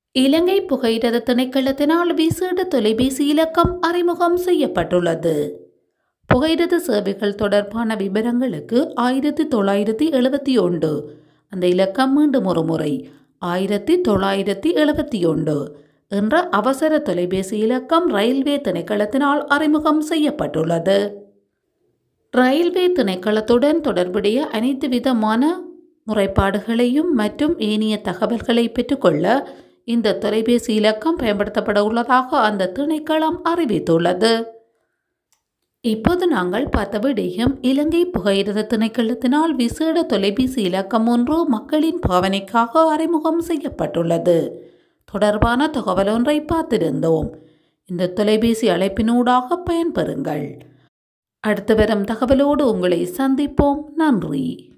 இலங்கை புகையிரத திணைக்களத்தினால் விசேட தொலைபேசி இலக்கம் அறிமுகம் செய்யப்பட்டுள்ளது புகையிரத சேவைகள் தொடர்பான விவரங்களுக்கு ஆயிரத்தி தொள்ளாயிரத்தி எழுபத்தி ஒன்று அந்த இலக்கம் மீண்டும் ஒரு முறை ஆயிரத்தி தொள்ளாயிரத்தி எழுபத்தி ஒன்று என்ற அவசர தொலைபேசி இலக்கம் ரயில்வே திணைக்களத்தினால் அறிமுகம் செய்யப்பட்டுள்ளது ரயில்வே திணைக்களத்துடன் தொடர்புடைய அனைத்து விதமான முறைப்பாடுகளையும் மற்றும் ஏனைய தகவல்களை பெற்றுக்கொள்ள இந்த தொலைபேசி இலக்கம் பயன்படுத்தப்பட உள்ளதாக அந்த திணைக்களம் அறிவித்துள்ளது இப்போது நாங்கள் பார்த்த விடயம் இலங்கை புகையிரத திணைக்களத்தினால் விசேட தொலைபேசி இலக்கம் ஒன்று மக்களின் பாவனைக்காக அறிமுகம் செய்யப்பட்டுள்ளது தொடர்பான தகவல் ஒன்றை பார்த்திருந்தோம் இந்த தொலைபேசி அழைப்பினூடாக பயன்பெறுங்கள் அடுத்து வரும் தகவலோடு உங்களை சந்திப்போம் நன்றி